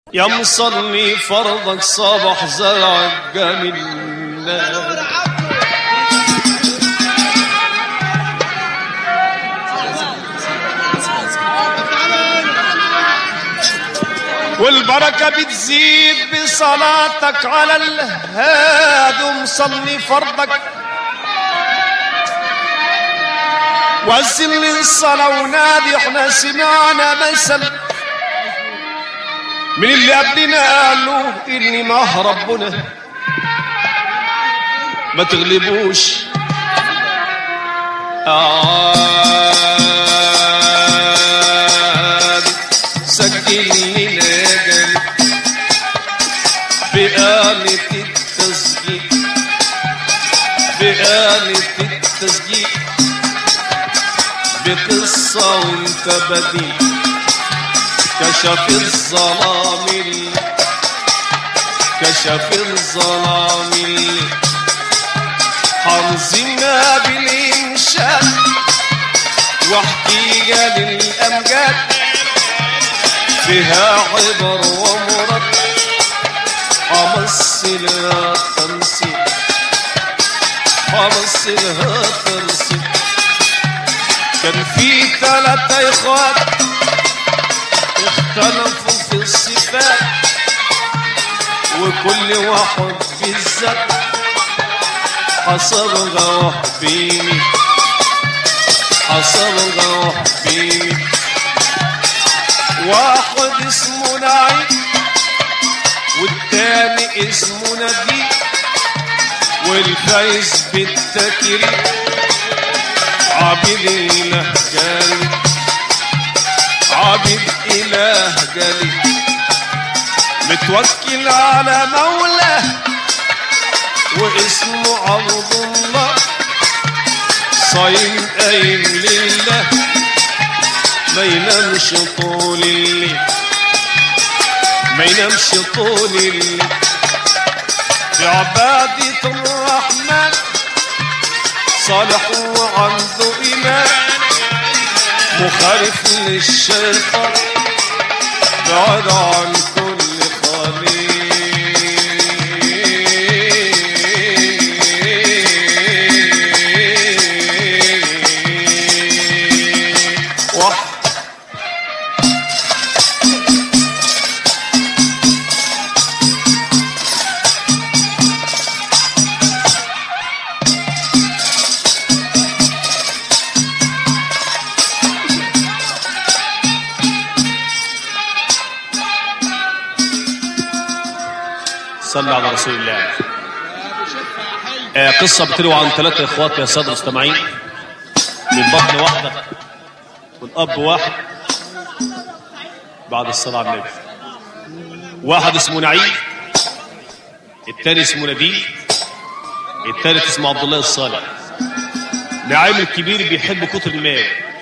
يا مصلي فرضك صبح زرعك جميل والبركة بتزيد بصلاتك على الهاد ومصلي فرضك وأذن للصلاة ونادي احنا سمعنا مثل من اللي قبلنا قالوا إني ما ربنا ما تغلبوش آه سجل لنا جل بآلة التسجيل بآلة التسجيل بقصة وانت بديل كشف الظلام اللي كشف الظلام اللي حرزنا بالإنشاء واحكيها للأمجاد فيها عبر ومرد أمثلها تمثيل أمثلها تمثيل كان في ثلاثة إخوات اختلفوا في الصفات وكل واحد في الذات حصل غوح بيني حصل غوح بيني واحد اسمه نعيم والتاني اسمه نبيل والفايز بالتكريم عابد اله جالي عابد اله جالي متوكل على مولاه واسمه عبد الله صايم قايم لله ما ينامش طول الليل ما ينامش طول الليل في عبادة الرحمن صالح وعنده إيمان مخالف للشيطان بعد عن كل خليل واحد صلى على رسول الله آه قصة بتروى عن ثلاثة إخوات يا سادة المستمعين من بطن واحدة والأب واحد بعد الصلاة على النبي واحد اسمه نعيم الثاني اسمه نبيل الثالث اسمه عبد الله الصالح نعيم الكبير بيحب كتر المال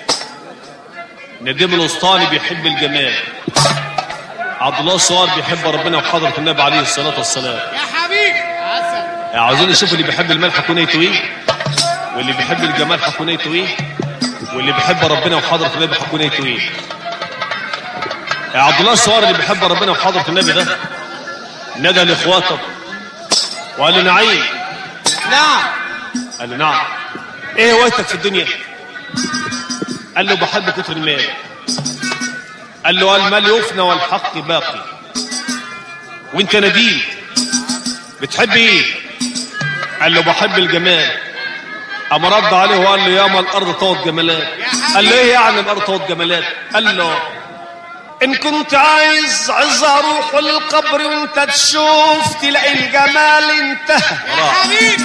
نديم الوسطاني بيحب الجمال عبد الله الصغير بيحب ربنا وحضرة النبي عليه الصلاة والسلام يا حبيبي عاوزين نشوف اللي بيحب المال حكون نيته ايه واللي بيحب الجمال حكون نيته ايه واللي بيحب ربنا وحضرة النبي حكون نيته ايه يا عبد الله الصغير اللي بيحب ربنا وحضرة النبي ده نادى لاخواته وقال له نعيم نعم قال له نعم ايه هوايتك في الدنيا قال له بحب كتر المال قال له المال يفنى والحق باقي وانت نبيل بتحب ايه قال له بحب الجمال قام رد عليه وقال له ياما الارض طوت جمالات قال له ايه يعني الارض طوت جمالات قال له ان كنت عايز عايز اروح القبر وانت تشوف تلاقي الجمال انتهى يا حبيبي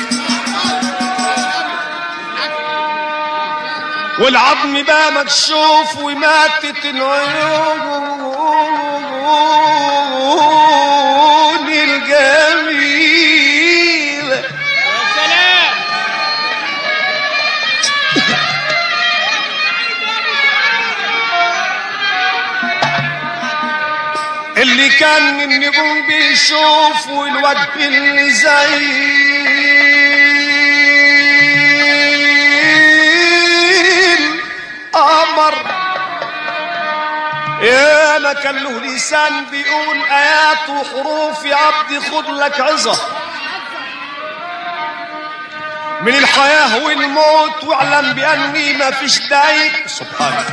والعظم بقى مكشوف وماتت العيون الجميلة يا سلام اللي كان النجوم بيشوف والوجه اللي زي القمر يا ما كان له لسان بيقول ايات آيات وحروف يا عبدي خد لك عظة من الحياة والموت واعلم بأني ما فيش دايك سبحانه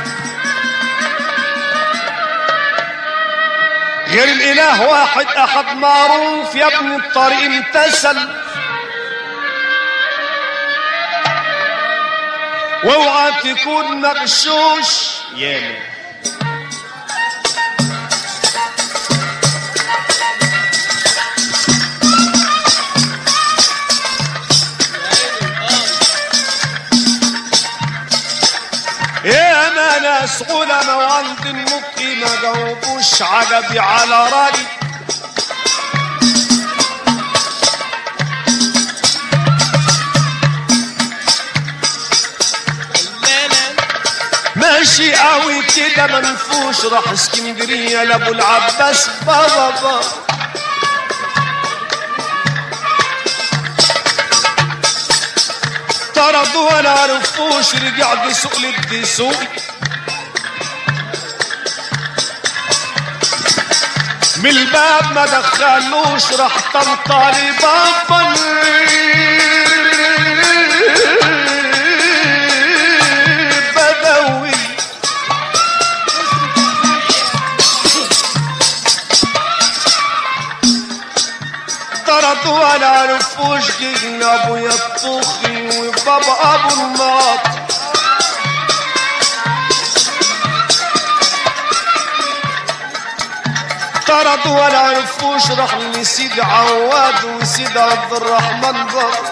غير الإله واحد أحد معروف يا ابن الطريق امتثل واوعى تكون مغشوش يا يا ما ناس علماء وعند النطق ما جاوبوش عجبي على رأي ماشي قوي كده منفوش راح اسكندرية لابو العباس بابا بابا طردوا ولا عرفوش رجع بسوق للدسوق من الباب ما دخلوش راح طنطالي بابا بدوي طردوا ولا عرفوش جينا ابويا الطوخي وبابا ابو الناط طردوا ولا عرفوش راح لسيد عواد وسيد عبد الرحمن بابا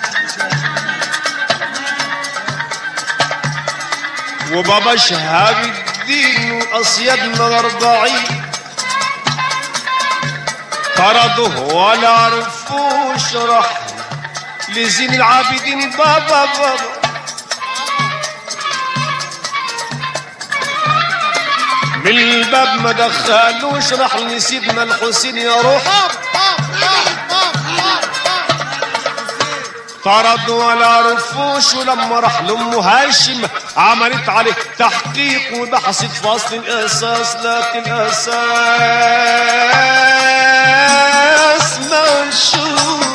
وبابا شهاب الدين واصياد من الاربعين طرده ولا عرفوش راح لزين العابدين بابا بابا من الباب ما دخلوش راح لسيدنا الحسين يا روح طرد ولا عرفوش ولما راح لام هاشم عملت عليه تحقيق وبحثت في اصل الاساس لكن الاساس منشوش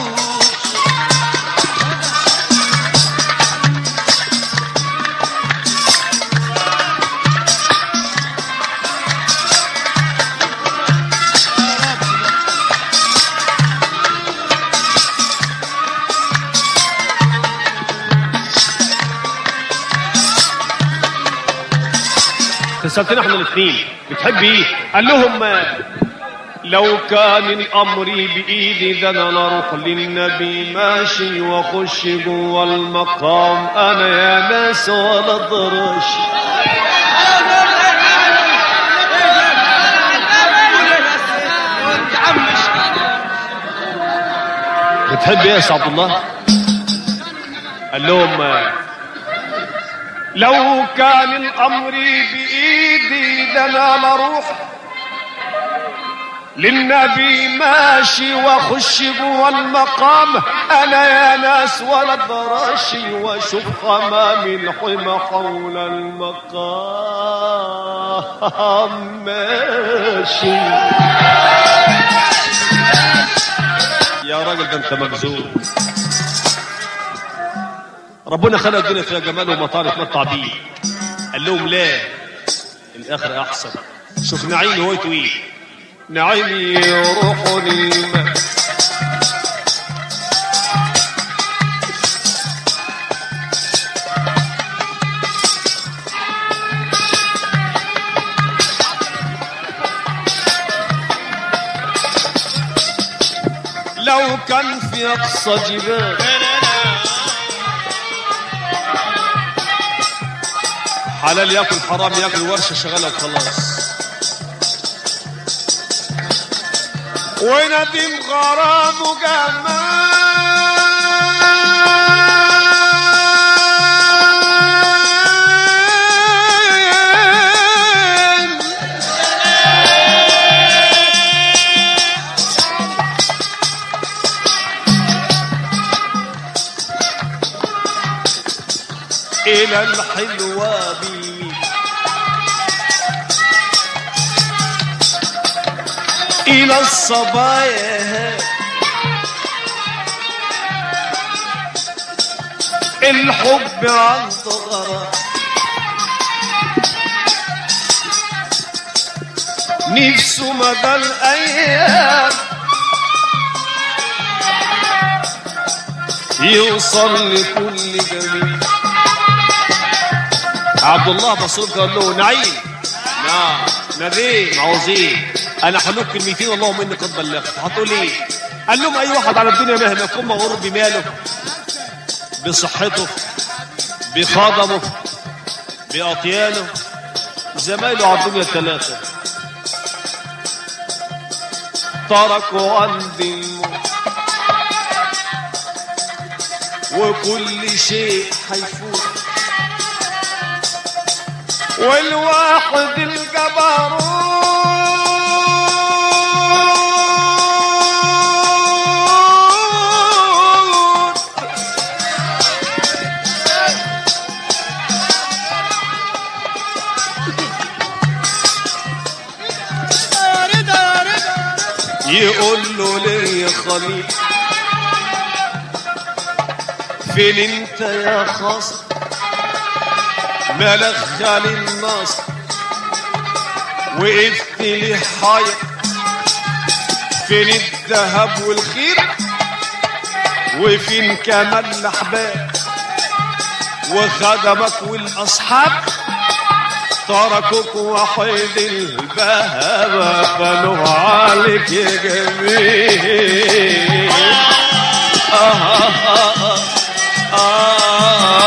سألتنا احنا الاثنين بتحب ايه قال لهم لو كان الامر بايدي ده انا اروح للنبي ماشي واخش جوه المقام انا يا ناس ولا ضرش بتحب ايه يا أستاذ عبد الله قال لهم لو كان الامر بايدي ده انا اروح للنبي ماشي واخش جوا المقام انا يا ناس ولا دراشي واشوف امامي الحمى حول المقام ماشي يا راجل ده انت مجزوم ربنا خلق الدنيا فيها جمال ومطار يتمتع بيه قال لهم لا الاخر احسن شوف نعيم هويته ايه نعيم يروح للماء لو كان في اقصى جبال حلال ياكل حرام ياكل ورشه شغاله وخلاص وندم غرام جمال إلى الحلوة بي إلى الصبايا الحب عنده غرام نفسه مدى الأيام يوصل لكل جميل عبد الله بصير قال له نعيم نعم نبيه عاوزين انا هقول كلمتين اللهم اني قد بلغت هتقول ايه قال لهم اي واحد على الدنيا مهما يكون مغرور بماله بصحته بخدمه باطيانه زمايله على الدنيا ثلاثه تركوا عندي الموت وكل شيء هيفوت والواحد الجبروت يا رضا يا رضا يقول له ليه يا خليل فين انت يا خاص مالك خالي الناصر وقفت لي حاير فين الذهب والخير وفين كمان الاحباب وخدمك والاصحاب تركوك وحيد البهبة بنوا عليك يا جميل آه آه آه آه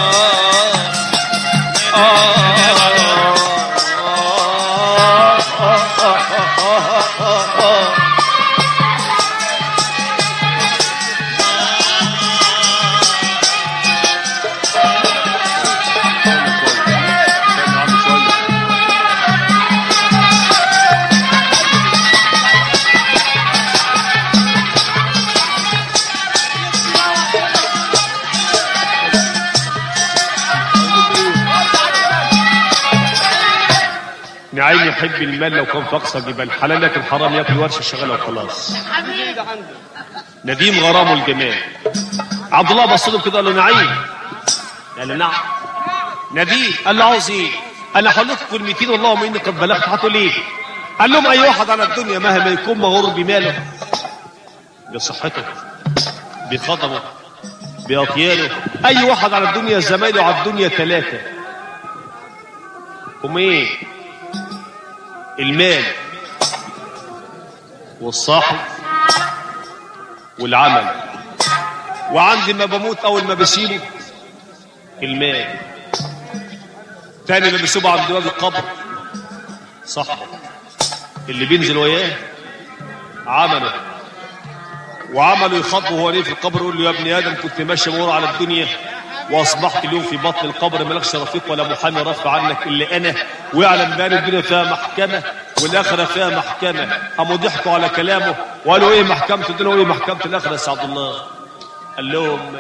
نعيم يحب المال لو كان في اقصى جبال حلال لكن حرام ياكل ورشه شغاله وخلاص حبيبي عنده نديم غرامه الجمال عبد الله بص له كده قال له نعيم قال له نعم نديم قال له عاوز ايه انا هقول لكم كلمتين اللهم اني قد بلغت هتقول ايه قال لهم اي واحد على الدنيا مهما يكون مغرور بماله بصحته بخدمه باطيانه اي واحد على الدنيا زمايله على الدنيا ثلاثه هم ايه المال والصاحب والعمل وعندي ما بموت اول ما بسيبه المال تاني ما بسيبه عند باب القبر صاحبه اللي بينزل وياه عمله وعمله يخاطبه وهو نايم في القبر يقول له يا ابن ادم كنت ماشي مور على الدنيا واصبحت اليوم في بطن القبر مالكش رفيق ولا محامي رفع عنك الا انا ويعلم بان الدنيا فيها محكمه والاخره فيها محكمه قاموا ضحكوا على كلامه وقالوا ايه محكمه الدنيا وايه محكمه الاخره يا سعد الله قال لهم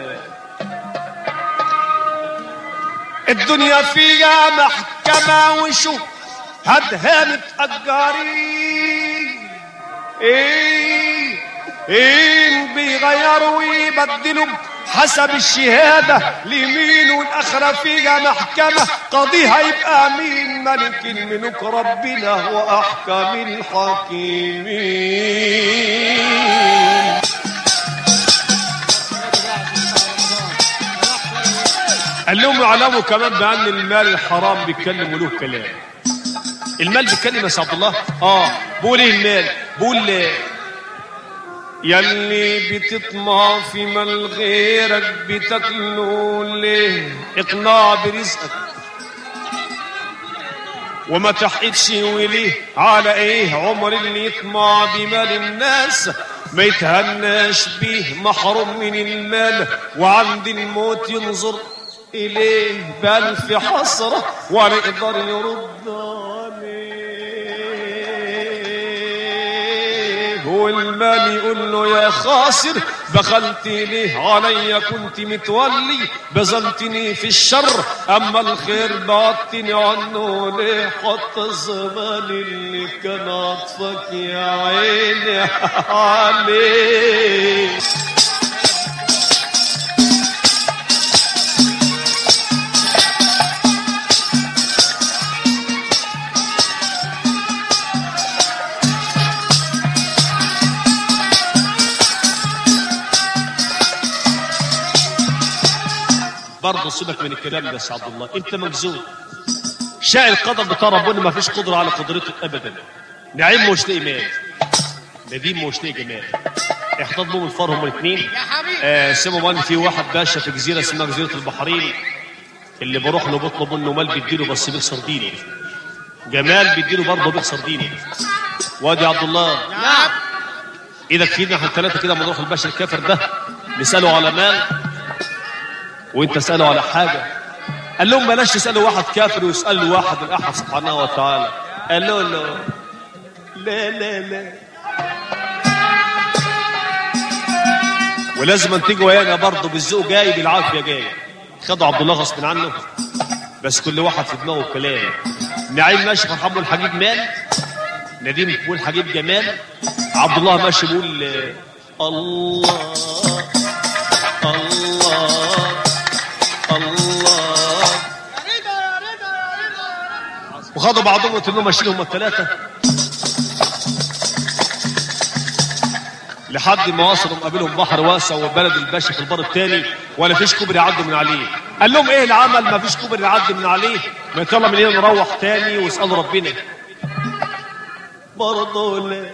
الدنيا فيها محكمه وشو هدها متأجرين ايه ايه بيغيروا ويبدلوا حسب الشهادة لمين والآخرة فيها محكمة قاضيها يبقى مين ملك الملوك ربنا وأحكم الحاكمين قال لهم اعلموا كمان بأن المال الحرام بيتكلم وله كلام المال بيتكلم يا سعد الله اه بقول ايه المال بقول يلي بتطمع في مال غيرك بتاكله ليه اقناع برزقك وما تحقدش وليه على ايه عمر اللي يطمع بمال الناس ما يتهناش بيه محروم من المال وعند الموت ينظر إليه بل في حسرة ولا يقدر يرد عليه والمال يقول له يا خاسر بخلت ليه عليا كنت متولي بذلتني في الشر اما الخير بعدتني عنه ليه حط الزمان اللي كان عطفك يا عيني عليه برضه سيبك من الكلام ده يا سي عبد الله انت مجزوم شاء القدر بتاع ربنا ما فيش قدره على قدرته ابدا نعيم مش لاقي مال نديم مش لاقي جمال احتضنوا بهم الفار هم الاثنين يا حبيبي آه سمعوا ان في واحد باشا في جزيره اسمها جزيره البحرين اللي بروح له بطلب منه مال بيديله بس بيخسر دينه جمال بيديله برضه بيخسر دينه وادي عبد الله نعم اذا كفينا احنا الثلاثه كده بنروح الباشا الكافر ده نساله على مال وانت تساله على حاجه قال لهم بلاش تسالوا واحد كافر ويسال واحد الاحد سبحانه وتعالى قال له له لا لا لا ولازم أن تيجي ويانا برضه بالذوق جاي بالعافيه جاي خدوا عبد الله غصب عنه بس كل واحد في دماغه كلام نعيم ماشي فرحان بيقول حجيب مال نديم بيقول حجيب جمال عبد الله ماشي بيقول آه، الله الله الله يا رضا يا رضا يا رضا وخدوا بعضهم وتنوا ماشيين هم الثلاثه لحد ما وصلوا قابلهم بحر واسع وبلد الباشا في البر الثاني ولا فيش كوبري يعدوا من عليه قال لهم ايه العمل ما فيش كوبري يعدي من عليه ما يلا من هنا نروح تاني واسالوا ربنا برضه لا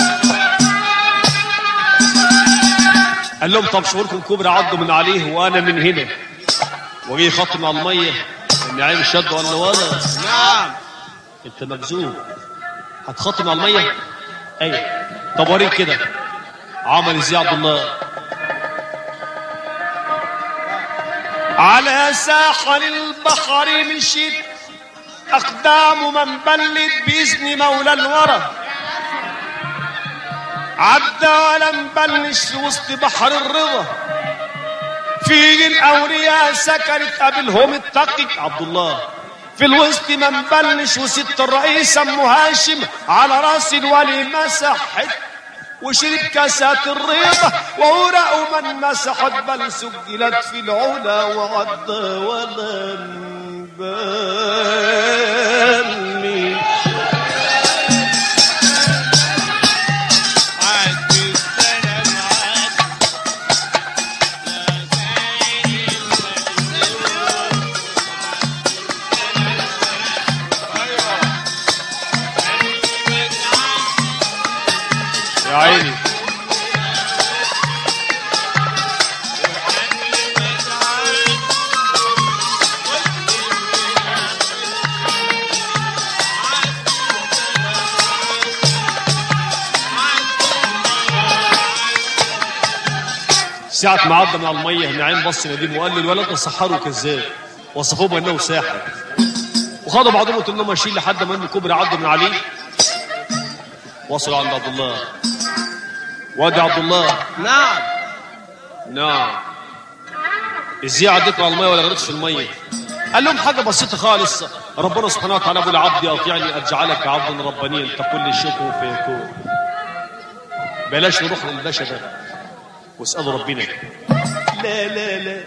قال لهم طب شغلكم كوبري عدوا من عليه وانا من هنا وجي خطم على الميه النعيم شد ولا ولا نعم انت مجزوم هتخاطم على الميه ايوه طب وريك كده عمل ازاي عبد الله على ساحل البحر مشيت اقدام من بلت باذن مولى الورى عدى ولم بلش في وسط بحر الرضا في الاولياء سكنت قبلهم التقي عبد الله في الوسط من بلش وست الرئيس ام هاشم على راس الولي مسحت وشرب كاسات الرضا وورق من مسحت بل سجلت في العلا وعدى ولم بلش عد السنة معاك يا عيني ساعة ما عدى من على المية نعيم بص نديم وقال للولد ده سحر وكذاب وصفوه بأنه ساحر وخدوا بعضهم قلت لهم ماشيين لحد ما ان الكوبري عدوا من عليه وصلوا عند عبد الله وادي عبد الله نعم نعم ازاي عديتوا على الميه ولا غرقتش في الميه قال لهم حاجه بسيطه خالص ربنا سبحانه وتعالى بيقول عبدي اطيعني اجعلك عبدا ربانيا تقول شيء كن فيكون بلاش نروح للباشا ده واسالوا ربنا لا لا لا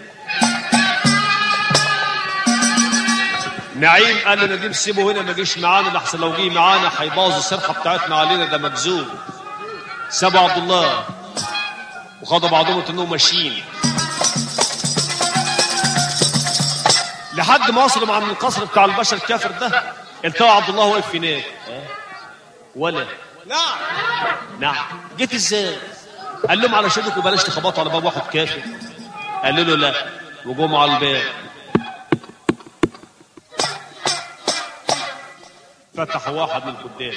نعيم قال لنديم سيبه هنا ما جيش معانا لحسن لو جه معانا هيبوظ السرحه بتاعتنا علينا ده مجزوم سابوا عبد الله وخدوا بعضهم انهم ماشيين لحد ما وصلوا مع من القصر بتاع البشر الكافر ده التقى عبد الله واقف هناك ولا نعم نعم جيت ازاي قال لهم على شدك وبلاش تخبطوا على باب واحد كافر قالوا له لا وجم على الباب فتح واحد من قدام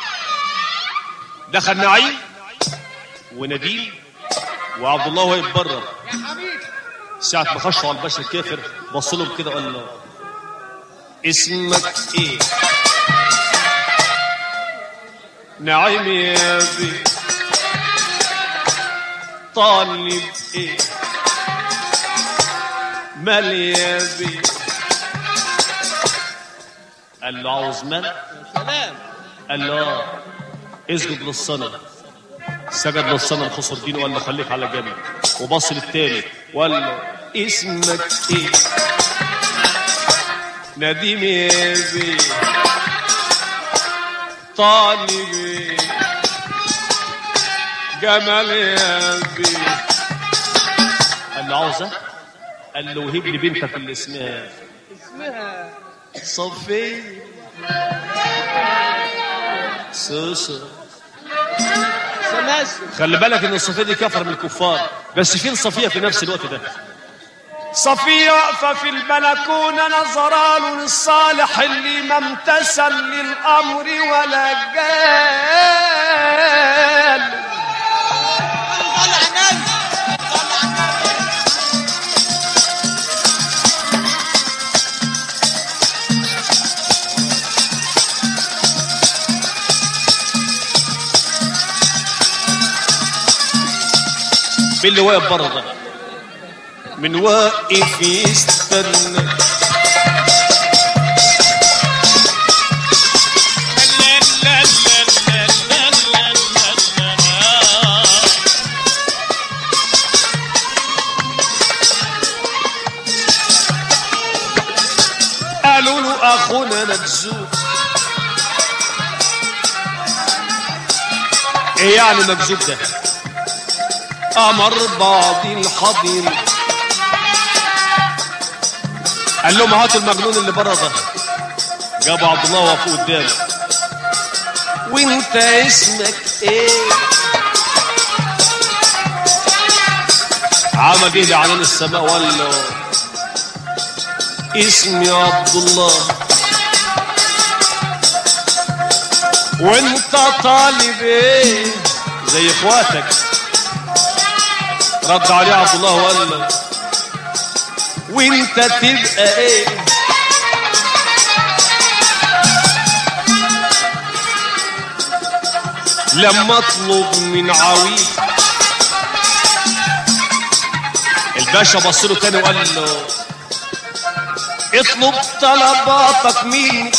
دخل نعيم ونديم وعبد الله واقف بره يا حبيبي ساعة ما خشوا على الباشا الكافر بص لهم كده وقال له اسمك ايه؟ نعيم يا بي طالب ايه مال يا بيه قال له عاوز مال سلام قال له اه اسجد للصنم سجد للصنم خسر دينه وقال له خليك على جنب وبص للتاني وقال له اسمك ايه نديم يا بيه طالب ايه جمال يا بيه قال له عاوزه قال له وهب لي بنتك اللي اسمها اسمها صفيه سوسو سلاسل خلي بالك ان الصفيه دي كفر من الكفار بس فين صفيه في نفس الوقت ده صفية واقفة في البلكونة نظرة له للصالح اللي ما امتثل للأمر ولا جال طلع نبي طلع نبي مين اللي واقف بره ده من واقف يستنى قالوا له اخونا مجذوب ايه يعني مجذوب ده امر بعض الحضير قال لهم هاتوا المجنون اللي بره ده جابوا عبد الله وقفوا قدامه وانت اسمك ايه عمل ايه لعنان السماء وقال له اسمي عبد الله وانت طالب ايه زي اخواتك رد عليه عبد الله وقال له وانت تبقى ايه لما اطلب من عويل الباشا بص له تاني وقال له اطلب طلباتك مني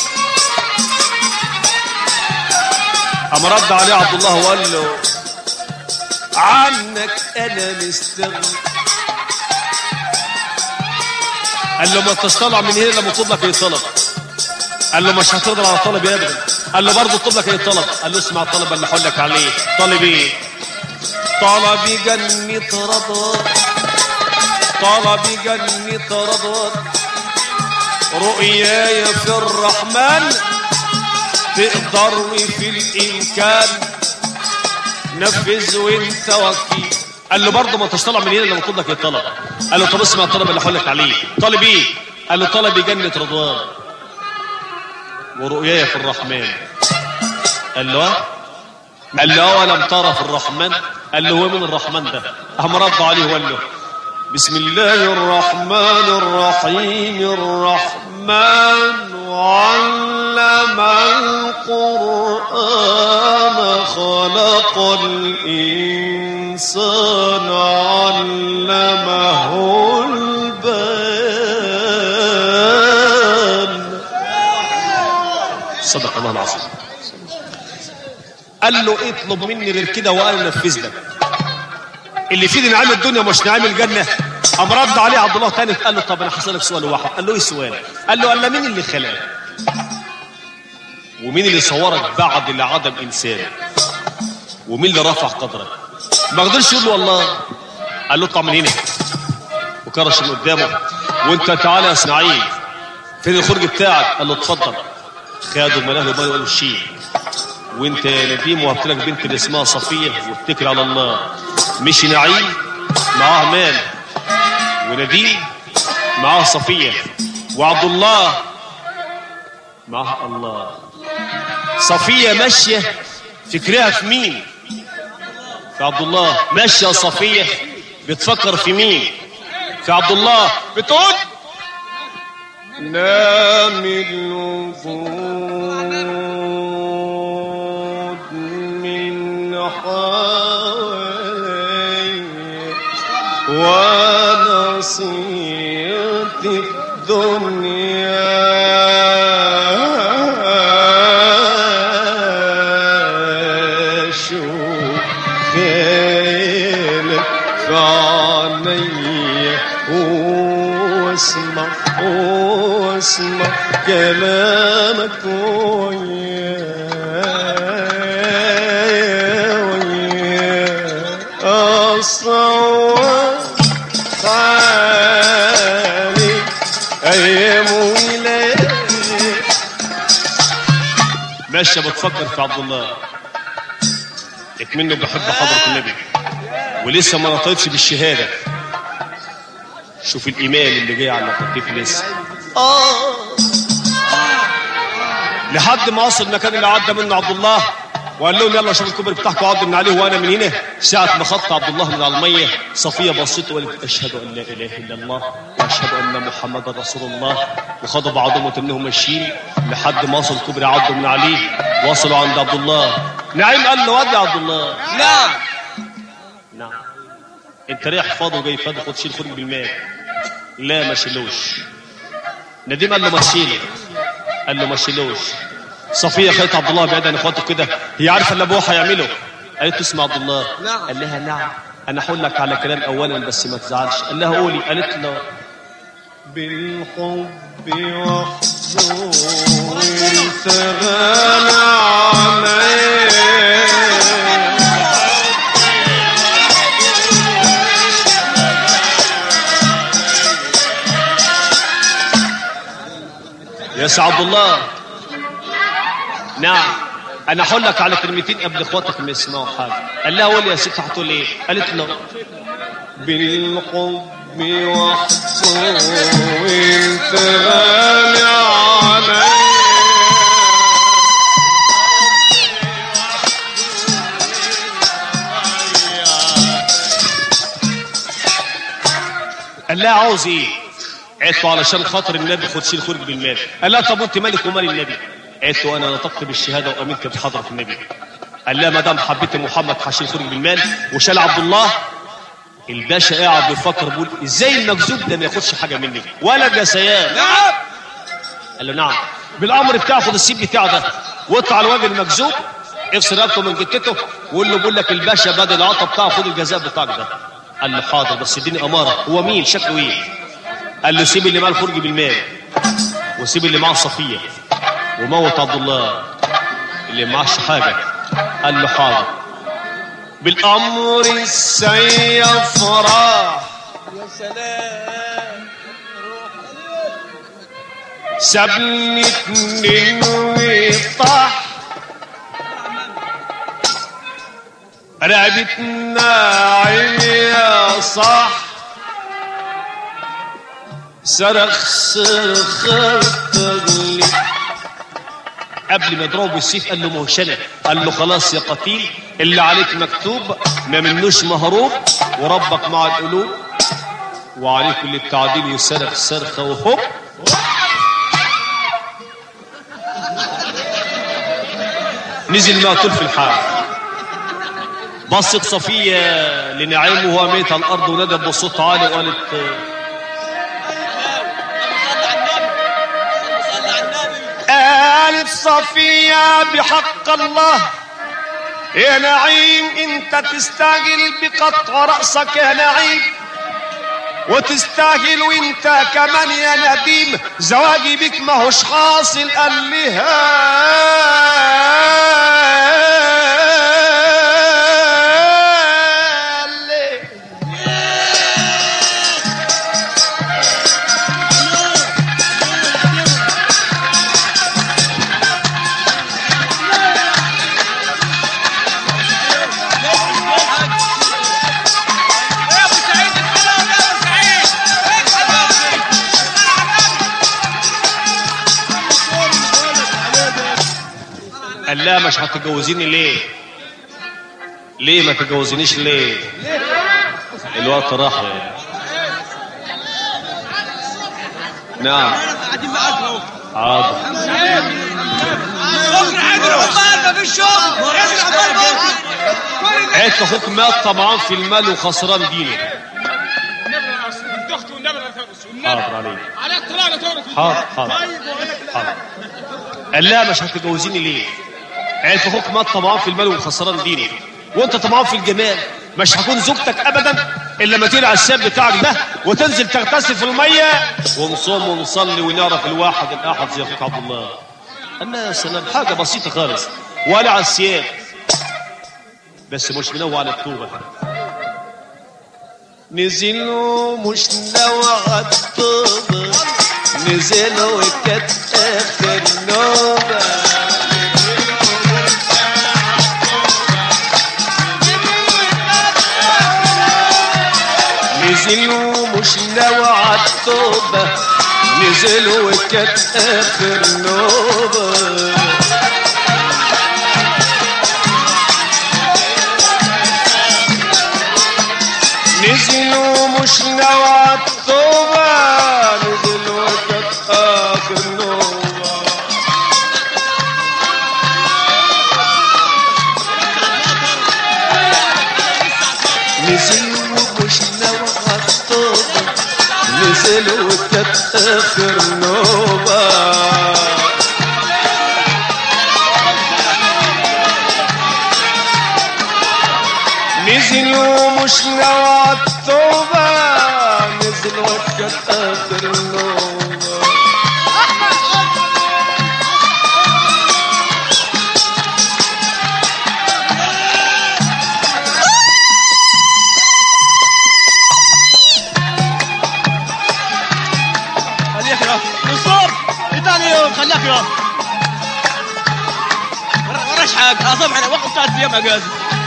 قام رد عليه عبد الله وقال له عنك انا مستغني قال له ما انتش طالع من هنا لما اطلب لك ايه طلب قال له مش هتقدر على طلب يا ابني قال له برضه اطلب لك ايه طلب قال له اسمع الطلب اللي هقول لك عليه طالب ايه طلبي جنة رضوان طلبي جنة رضوان رؤياي في الرحمن تقدر وفي الامكان نفذ وانت وكيل قال له برضه ما انتش طالع من هنا لما اطلب لك ايه طلب قال له طب اسمع الطلب اللي هقول لك عليه طالب ايه قال له طلبي جنة رضوان ورؤياي في الرحمن قال له آه. قال له أولم ترى في الرحمن قال له هو من الرحمن ده قام رد عليه وقال له بسم الله الرحمن الرحيم الرحمن علم القرآن خلق الإنسان علمه البيان صدق الله العظيم قال له اطلب مني غير كده وانا انفذ لك اللي في نعيم الدنيا مش نعيم الجنه قام رد عليه عبد الله تاني قال له طب انا هسالك سؤال واحد قال له ايه السؤال قال له قال له مين اللي خلقك ومين اللي صورك بعد لعدم انسان ومين اللي رفع قدرك ما قدرش يقول له والله قال له اطلع من هنا وكرش من قدامه وانت تعالى يا اسماعيل فين الخرج بتاعك قال له اتفضل خدوا ملاه له وقالوا شيل وانت يا نديم وهبت لك بنت اللي اسمها صفيه واتكل على الله مشي نعيم معاه مال ونديم معاه صفيه وعبد الله معاه الله صفيه ماشيه فكرها في مين في عبد الله ماشيه صفيه بتفكر في مين في عبد الله بتقول نام الوفود من حوالي وانا صرت الدنيا شو خيلك في عيني واسمع واسمع كلامك وياي وياي أصور حالي أيام ولادي ماشية بتفكر في عبد الله منه بحب حضرة النبي ولسه ما نطقتش بالشهادة شوف الإيمان اللي جاي على كيف لسه آه لحد ما وصل المكان اللي عدى منه عبد الله وقال لهم يلا شوف الكبر بتاعكم عدوا من عليه وانا من هنا ساعة ما خط عبد الله من على المية صفية بصيت وقالت اشهد ان لا اله الا الله واشهد ان محمدا رسول الله وخدوا بعضهم وتمنهم ماشيين لحد ما وصل الكبر عدوا من عليه وصلوا عند عبد الله نعيم قال له ودي عبد الله نعم نعم انت رايح فاضي وجاي فاضي خد شيل خرج بالمال لا ما شيلوش نديم قال له ما تشيله قال له ما تشيلوش صفيه خالة عبد الله بعيد عن اخواته كده هي عارفه اللي ابوها هيعمله قالت له اسمع عبد الله نعم. قال لها نعم انا هقول لك على كلام اولا بس ما تزعلش قال لها قولي قالت له بالحب وحده ثغال عليه يا سي عبد الله نعم انا هقول لك على كلمتين قبل اخواتك ما يسمعوا حاجه قال لها قول يا ست هتقول ايه قالت له بالحب وحده انت غالي عليا قال لها عاوز ايه قالت له علشان خاطر النبي خد شيل خرج بالمال قال لها طب وانت مالك ومال النبي قالت له انا نطقت بالشهاده وامنت بحضره النبي قال لها ما دام حبيت محمد هشيل خرج بالمال وشال عبد الله الباشا قاعد بيفكر بيقول ازاي المكذوب ده ما ياخدش حاجه مني ولد يا سياد نعم قال له نعم بالامر بتاعه خد السيب بتاعه ده واطلع على الواد المكذوب افصل رقبته من جتته وقول له بقول لك الباشا بدل العطا بتاعه خد الجزاء بتاعك ده قال له حاضر بس اديني اماره هو مين شكله ايه قال له سيب اللي معاه الخرج بالمال وسيب اللي معاه صفيه وموت عبد الله اللي معاش حاجه قال له حاضر بالامر السيف راح يا سلام روح سابني اتنين وطاح رقبة ناعم يا صح صرخ صرخ تغلي قبل ما يضربه بالسيف قال له ما هوش انا قال له خلاص يا قتيل اللي عليك مكتوب ما منوش مهروب وربك مع القلوب وعليه كل التعديل يصرخ صرخه وهوب نزل مقتول في الحال بصت صفية لنعيم وهو ميت على الأرض ونادت بصوت عالي وقالت صلى على النبي قالت صفية بحق الله يا نعيم انت تستعجل بقطع رأسك يا نعيم وتستاهل وانت كمان يا نديم زواجي بك ما هوش حاصل قال لها يا ابو سعيد الحلال يا ابو سعيد ايه الحلال قال لها مش هتتجوزيني ليه ليه ما تتجوزينيش ليه الوقت راح يا نعم قاعدين معاك اهو حاضر بكره عندنا عقبال ما فيش شغل عندنا عقبال بكره عيت اخوك مات طمعان في المال وخسران دينه حاضر عليك عليك طلعنا تورك حاضر حاضر حاضر قال لا مش هتتجوزيني ليه؟ عيلة اخوك مات طمعان في المال وخسران دينه وانت طمعان في الجمال مش هكون زوجتك ابدا الا لما تقلع الشاب بتاعك ده وتنزل تغتسل في الميه ونصوم ونصلي ونعرف الواحد الاحد زي اخوك عبد الله قال لا يا سلام حاجه بسيطه خالص ولا على الثياب بس مش منوع على التوبه نزلوا مش نوع الطوبة نزلوا كانت آخر نوبة نزلوا مش نوع الطوبة نزلوا كانت آخر نوبة نزلوا مش نوع الطوبة نزلوا كانت آخر نوبة نزلوا مش نوع الطوبة نزلوا كانت آخر نوبة نزلوا مش نوع التوبة نزلوا كانت آخر النوبة خليك يا نصور ايطاليا خليك يا وراش حاجه اصبح انا وقت ثلاث ايام اجازه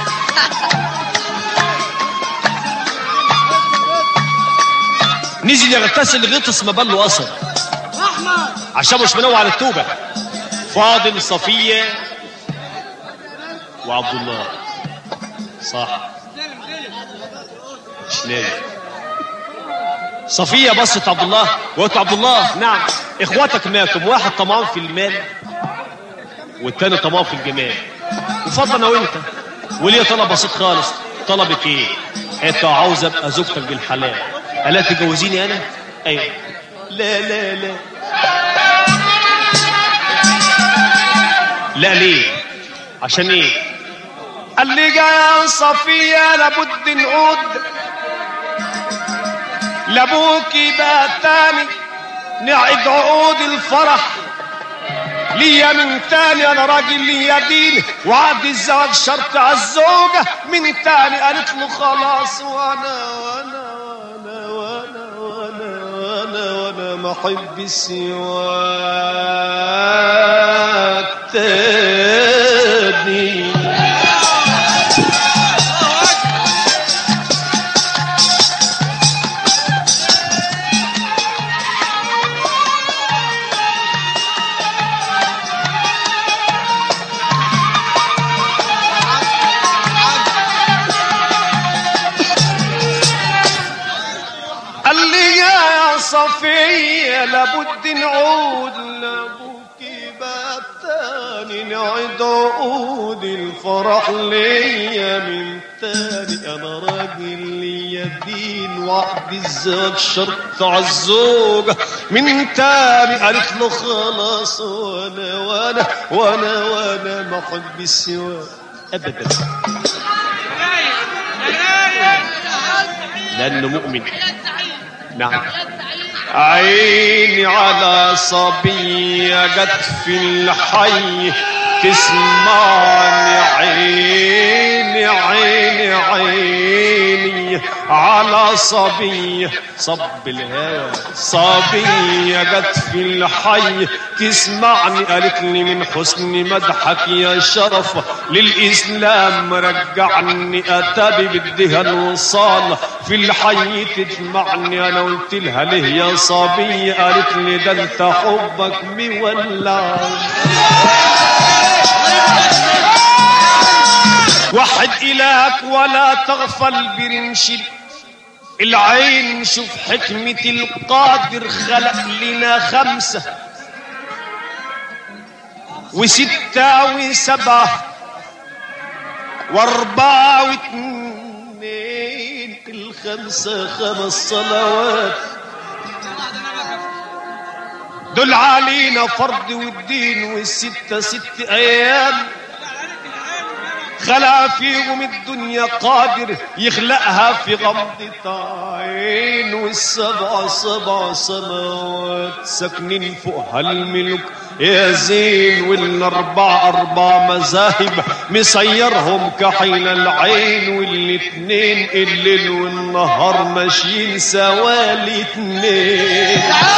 نزل يغتسل غطس ما بله أثر عشان مش منوع على التوبة فاضل صفية وعبد الله صح مش نايم صفية بصت عبد الله وقلت عبد الله نعم اخواتك ماتوا واحد طمعان في المال والتاني طمعان في الجمال وفضل انا وانت وليه طلب بسيط خالص طلبك ايه انت عاوز ابقى زوجتك بالحلال الا تجوزيني انا ايوه لا لا لا لا ليه عشان ايه قال لي يا صفية لابد نعود لابوكي بقى تاني نعد عقود الفرح ليا من تاني انا راجل ليا دين وعقد الزواج شرط على الزوجة من تاني قالت له خلاص وانا وانا وانا وانا وانا وانا وانا ما احب سواك تاني قال لي يا صفية لابد نعود لابوك بقى تاني نعيد عقود الفرح ليا من تاني انا راجل ليا دين وعد الزواج شرط على الزوجة من تاني قالت له خلاص وانا وانا وانا وانا ما احب السواك ابدا لانه مؤمن نعم عيني على صبية جت في الحي تسمعني عيني عيني عيني على صبية صب الهوى صبية جت في الحي تسمعني قالت لي من حسن مدحك يا شرف للإسلام رجعني أتابي بدها الوصال في الحي تجمعني أنا قلت لها ليه يا صبية قالت لي ده أنت حبك مولع وحد إلهك ولا تغفل برنشد العين شوف حكمة القادر خلق لنا خمسة وستة وسبعة وأربعة واثنين الخمسة خمس صلوات دول علينا فرض والدين والستة ست أيام خلق فيهم الدنيا قادر يخلقها في غمضة عين والسبع سبع سماوات ساكنين فوقها الملوك يا زين والاربع اربع مذاهب مسيرهم كحيل العين والاتنين الليل والنهار ماشيين سوالي اتنين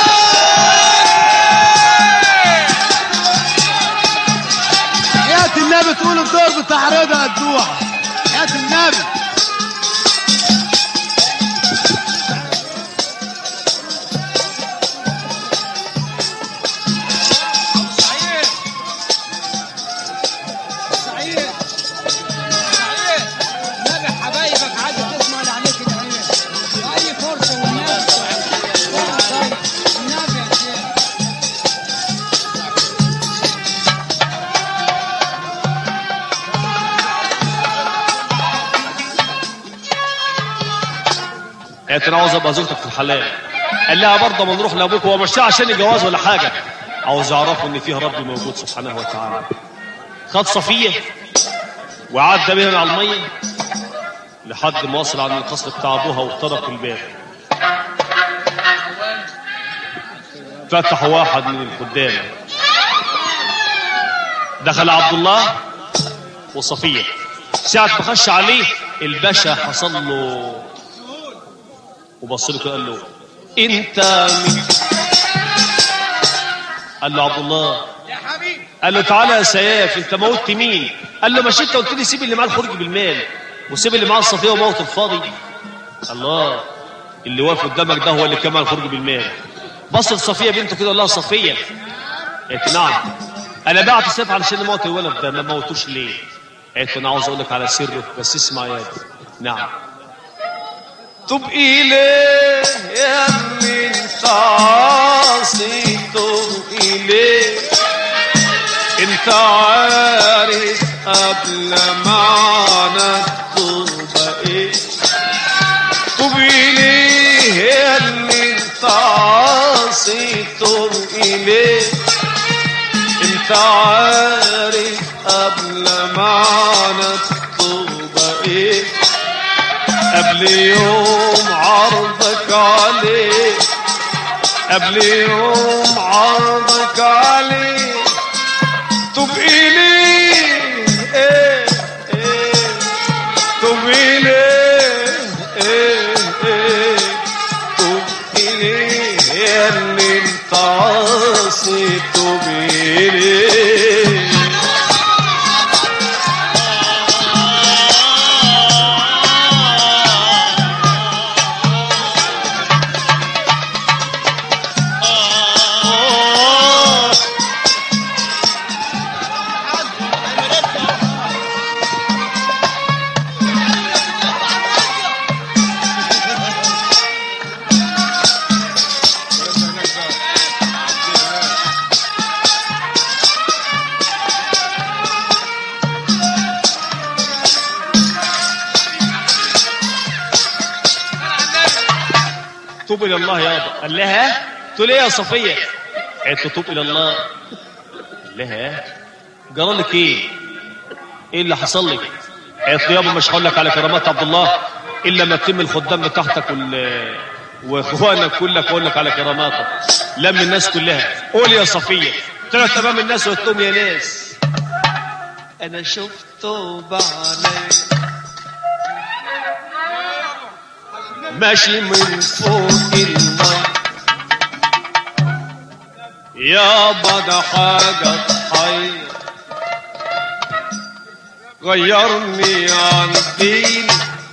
يا النبي تقول الدور بتاع رضا الدوحة يا النبي سعيد سعيد سعيد نبي حبايبك عايز تسمع اللي عليك العين اي فرصه والنبي طيب النبي يا شيخ قالت انا عاوز ابقى زوجتك في الحلال قال لها برضه ما نروح لابوك هو مش عشان الجواز ولا حاجه عاوز يعرفوا ان فيه رب موجود سبحانه وتعالى خد صفيه وعدى بيها على الميه لحد ما وصل عند القصر بتاع ابوها واخترق الباب فتح واحد من الخدام دخل عبد الله وصفيه ساعة ما خش عليه الباشا حصل له وبص له كده قال له انت مين قال له عبد الله يا حبيبي قال له تعالى يا سياف انت موتت مين قال له مش انت قلت لي سيب اللي معاه الخروج بالمال وسيب اللي معاه الصفيه وموت الفاضي الله اللي واقف قدامك ده هو اللي كان معاه الخروج بالمال بص لصفيه بنته كده قال لها صفيه قالت نعم انا بعت السيف علشان اموت الولد ده ما موتوش ليه قالت انا عاوز اقول لك على سره بس اسمع يا ابني نعم تب إليه يا من تعصي تب إليه انت عارف قبل معنى التوبة ايه تب إليه يا من تعصي تب إليه انت عارف قبل معنى التوبة ايه قبل يوم عرضك عليه قبل يوم عرضك عليه تب إليه إيه إيه تب إليه إيه إيه تب إليه يا اللي انت عاصي تب إليه توب الى الله يابا قال لها تقول ايه يا صفيه قالت له توب الى الله قال لها جرى لك ايه ايه اللي حصل لك قالت له يابا مش هقول لك على كرامات عبد الله الا ما تتم الخدام بتاعتك وال واخوانك كلك اقول لك على كراماتك لم الناس كلها قول يا صفيه طلعت امام الناس وقلت لهم يا ناس انا شفته بعيني ماشي من فوق الماء يابا ده حاجة تحير غيرني عن دين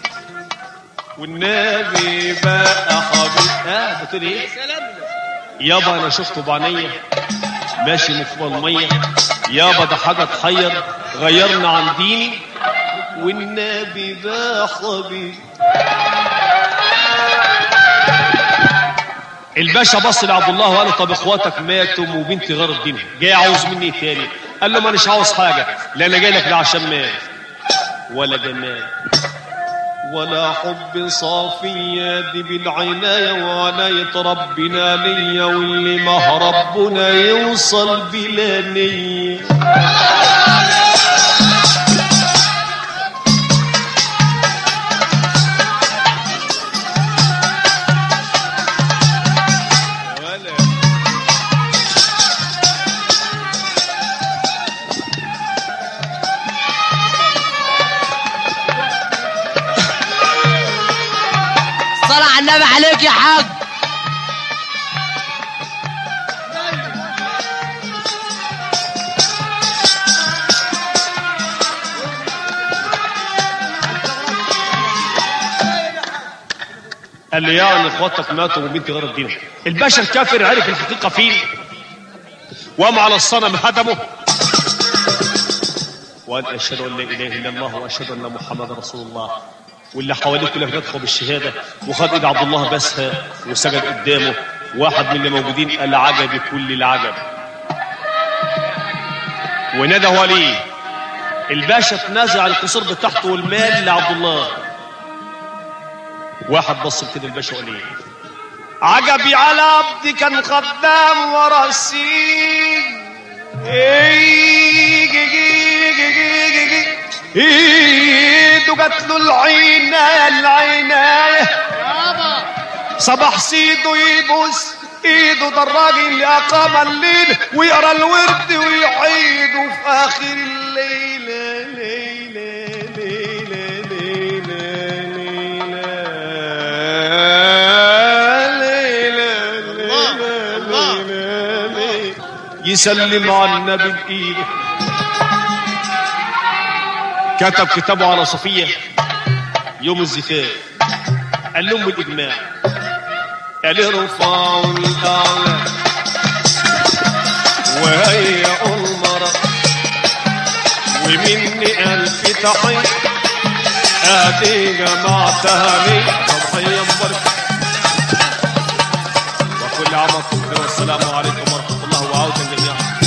والنبي بقى حبيب اه بتقول ايه يابا انا شفته بعينيا ماشي من فوق الميه يابا ده حاجه تحير غيرنا عن ديني والنبي بقى حبيب الباشا بص لعبد الله وقال له طب اخواتك ماتوا وبنتي غير الدين جاي عاوز مني إيه تاني قال له ما اناش عاوز حاجه لا انا جاي لك لا عشان مال ولا جمال ولا حب صافية دي بالعناية وعناية ربنا ليا واللي ما ربنا يوصل بلا نية ولا صلى على النبي عليك يا حاج قال لي يعني اخواتك ماتوا وبنتي غير الدين الباشا الكافر عرف الحقيقه فين وقام على الصنم هدمه وقال اشهد ان لا اله الا الله واشهد ان محمدا رسول الله واللي حواليه كلهم ندخل بالشهاده وخد ايد عبد الله بسها وسجد قدامه واحد من اللي موجودين قال عجبي كل العجب ونادى وليه الباشا تنازع القصور بتاعته والمال لعبد الله واحد بص كده الباشا وقال ايه عجبي على عبدي كان خدام وراسين ايده جات له العناية العناية صباح سيده يبوس ايده ده الراجل اللي اقام الليل ويقرا الورد ويعيده في اخر الليل ليلة ليلة ليلة ليلة يسلم على النبي بإيده كتب كتابه على صفية يوم الزفاف قال لهم بالإجماع قال ارفعوا الأعلى وهيئوا المرأة ومني ألف تحية أهدي جماعتها لي تضحية مباركة وكل عام وانتم بخير والسلام عليكم ورحمة الله وعودة جميعا